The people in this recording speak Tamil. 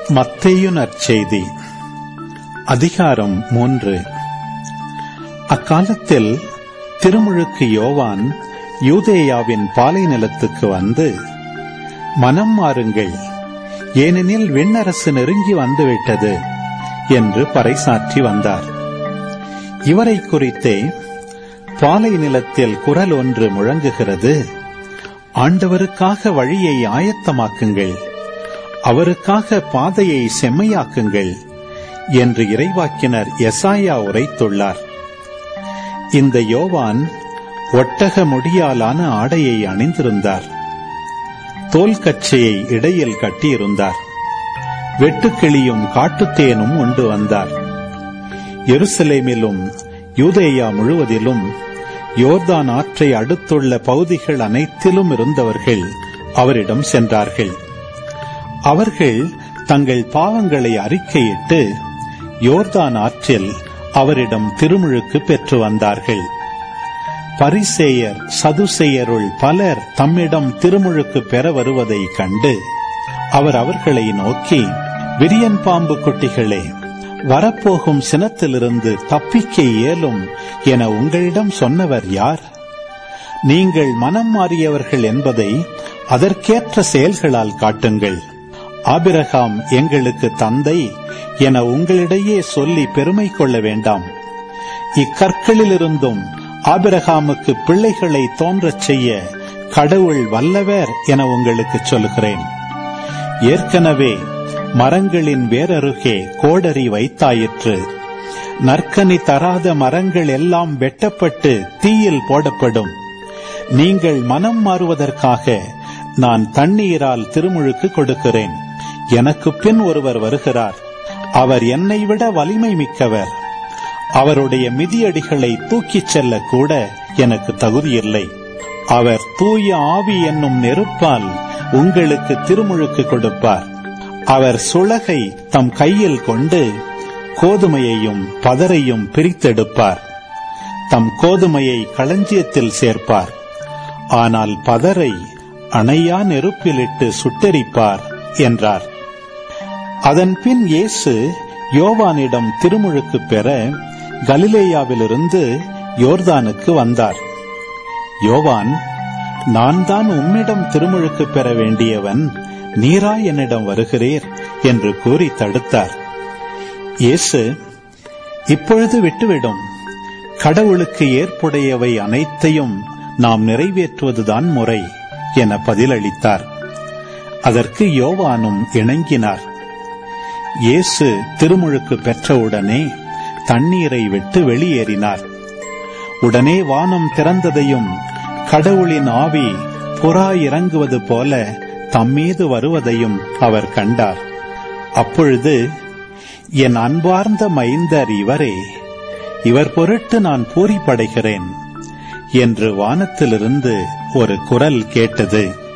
மத்தேயு நற்செய்தி அதிகாரம் மூன்று அக்காலத்தில் திருமுழுக்கு யோவான் யூதேயாவின் பாலை நிலத்துக்கு வந்து மனம் மாறுங்கள் ஏனெனில் விண்ணரசு நெருங்கி வந்துவிட்டது என்று பறைசாற்றி வந்தார் இவரை குறித்தே பாலை நிலத்தில் குரல் ஒன்று முழங்குகிறது ஆண்டவருக்காக வழியை ஆயத்தமாக்குங்கள் அவருக்காக பாதையை செம்மையாக்குங்கள் என்று இறைவாக்கினர் எசாயா உரைத்துள்ளார் இந்த யோவான் ஒட்டக முடியாலான ஆடையை அணிந்திருந்தார் தோல் கச்சையை இடையில் கட்டியிருந்தார் வெட்டுக்கிளியும் காட்டுத்தேனும் உண்டு வந்தார் எருசலேமிலும் யூதேயா முழுவதிலும் யோர்தான் ஆற்றை அடுத்துள்ள பகுதிகள் அனைத்திலும் இருந்தவர்கள் அவரிடம் சென்றார்கள் அவர்கள் தங்கள் பாவங்களை அறிக்கையிட்டு யோர்தான் ஆற்றில் அவரிடம் திருமுழுக்கு பெற்று வந்தார்கள் பரிசேயர் சதுசேயருள் பலர் தம்மிடம் திருமுழுக்கு பெற வருவதை கண்டு அவர் அவர்களை நோக்கி விரியன் பாம்பு குட்டிகளே வரப்போகும் சினத்திலிருந்து தப்பிக்க இயலும் என உங்களிடம் சொன்னவர் யார் நீங்கள் மனம் மாறியவர்கள் என்பதை அதற்கேற்ற செயல்களால் காட்டுங்கள் ஆபிரகாம் எங்களுக்கு தந்தை என உங்களிடையே சொல்லி பெருமை கொள்ள வேண்டாம் இக்கற்களிலிருந்தும் ஆபிரகாமுக்கு பிள்ளைகளை தோன்றச் செய்ய கடவுள் வல்லவர் என உங்களுக்கு சொல்கிறேன் ஏற்கனவே மரங்களின் வேரருகே கோடரி வைத்தாயிற்று நற்கனி தராத மரங்கள் எல்லாம் வெட்டப்பட்டு தீயில் போடப்படும் நீங்கள் மனம் மாறுவதற்காக நான் தண்ணீரால் திருமுழுக்கு கொடுக்கிறேன் எனக்கு பின் ஒருவர் வருகிறார் அவர் என்னை விட வலிமை மிக்கவர் அவருடைய மிதியடிகளை தூக்கிச் செல்ல கூட எனக்கு தகுதியில்லை அவர் தூய ஆவி என்னும் நெருப்பால் உங்களுக்கு திருமுழுக்கு கொடுப்பார் அவர் சுளகை தம் கையில் கொண்டு கோதுமையையும் பதரையும் பிரித்தெடுப்பார் தம் கோதுமையை களஞ்சியத்தில் சேர்ப்பார் ஆனால் பதரை அணையா நெருப்பிலிட்டு சுட்டெரிப்பார் என்றார் அதன் பின் இயேசு யோவானிடம் திருமுழுக்கு பெற கலிலேயாவிலிருந்து யோர்தானுக்கு வந்தார் யோவான் நான் தான் உம்மிடம் திருமுழுக்கு பெற வேண்டியவன் நீரா என்னிடம் வருகிறீர் என்று கூறி தடுத்தார் இயேசு இப்பொழுது விட்டுவிடும் கடவுளுக்கு ஏற்புடையவை அனைத்தையும் நாம் நிறைவேற்றுவதுதான் முறை என பதிலளித்தார் அதற்கு யோவானும் இணங்கினார் இயேசு திருமுழுக்கு பெற்றவுடனே தண்ணீரை விட்டு வெளியேறினார் உடனே வானம் திறந்ததையும் கடவுளின் ஆவி புறா இறங்குவது போல தம்மீது வருவதையும் அவர் கண்டார் அப்பொழுது என் அன்பார்ந்த மைந்தர் இவரே இவர் பொருட்டு நான் பூரிப்படைகிறேன் என்று வானத்திலிருந்து ஒரு குரல் கேட்டது